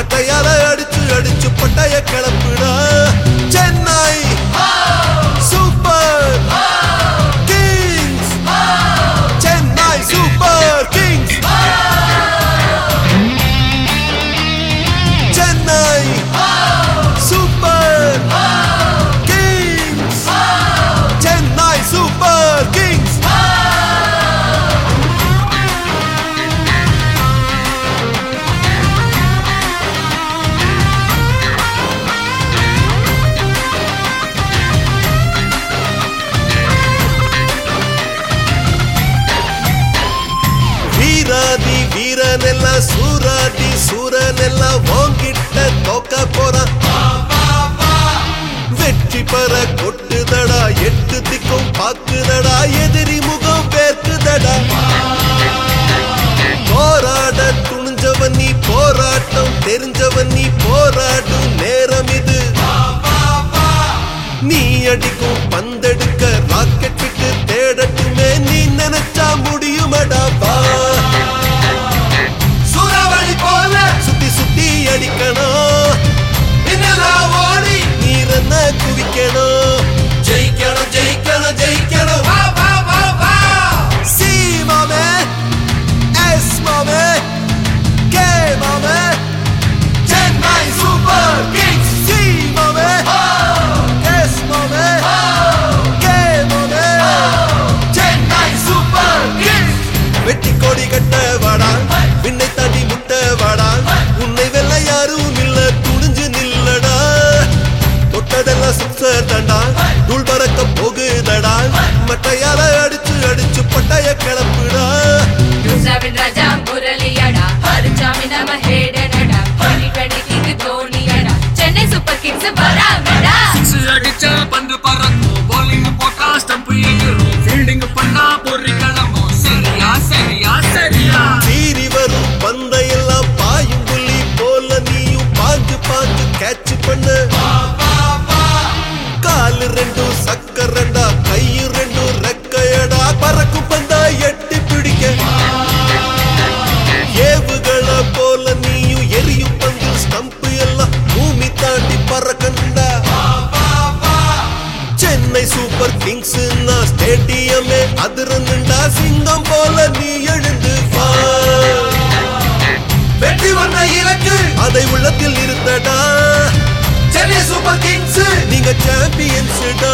மட்டையால அடிச்சு அடிச்சு பட்டைய கிளப்புடா Chennai super kings Chennai super kings Chennai super kings Chennai super kings வீராதி வீரனெல்லாம் சூராதி சூரனெல்லாம் ஓங்கிட்ட தோக்க போறான் வெற்றி பெற கொட்டுதடா எட்டு திக்கும் பாக்குதடா எதிரி முகம் பேர்க்குதடா போராட துணிஞ்சவன் நீ போராட்டம் தெரிஞ்சவன் நீ போராடும் நேரம் இது நீ அடிக்கும் பந்தெடுக்க ராக்கெட் விட்டு தேடட்டுமே நீ நினைச்சா முடியுமடா வா சூறாவளி போல சுத்தி சுத்தி அடிக்கணும் என்னெல்லாம் ஓடி நீரನ್ನ குவிக்கணும் ஜெயிக்கணும் ஜெயிக்கணும் ஜெயிக்கணும் வா வா வா வா சி மாமே எஸ் மாமே கே மாமே சென்னை சூப்பர் கிங்ஸ் சி மாமே எஸ் மாமே கே மாமே சென்னை சூப்பர் கிங்ஸ் வெட்டி கோடி கட்ட வாடா விண்ணை தாண்டி முட்ட வாடா உன்னை வெல்ல யாரும் இல்ல துணிஞ்சு நில்லடா தொட்டதெல்லாம் சிக்ஸர் தண்டா தூள் பறக்க போகுதடா மட்டையால அடிச்சு அடிச்சு பட்டைய கிளப்புடா ನ್ಯೂಜಿಲೆಂಡ್ ರಾಜ ಮುರಳಿಯಡ ಹರಿಚಾಮಿ ನಮ್ಮ ಹೇಡನಡ ಟ್ವೆಂಟಿ ಟ್ವೆಂಟಿ ಕಿಂಗ್ ಧೋನಿಯಡ ಚೆನ್ನೈ ಸೂಪರ್ ಕಿಂಗ್ಸ್ ಬರಾಮಡ சிக்ஸ் அடிச்சா பந்து பறக்கும் bowling போட்டா ஸ்டம்ப் எகிரும் ஃபீல்டிங் பண்ணா பொறி கிளம்பும் சரியா சரியா சரியா சீறி வரும் பந்தையெல்லாம் பாயும் புள்ளி போல நீயும் பாஞ்சு பாஞ்சு கேட்ச் பண்ணு காலு ரெண்டும் சக்கரண்டா கையு ரெண்டும் ரெக்கையடா பறக்கும் பந்தா எட்டி பிடிக்க ஏவுகளை போல நீயும் எரியும் பந்து ஸ்டம்ப் எல்லாம் பூமி தாண்டி பறக்கண்டா சென்னை சூப்பர் கிங்ஸ் ஸ்டேடியமே அதிரண்டுண்டா சிங்கம் போல நீ எழுந்து வா வெற்றி வந்த இலக்கு அதை உள்ளத்தில் இருந்தடா சென்னை சூப்பர் கிங்ஸ் நீங்க சாம்பியன்ஸ்டா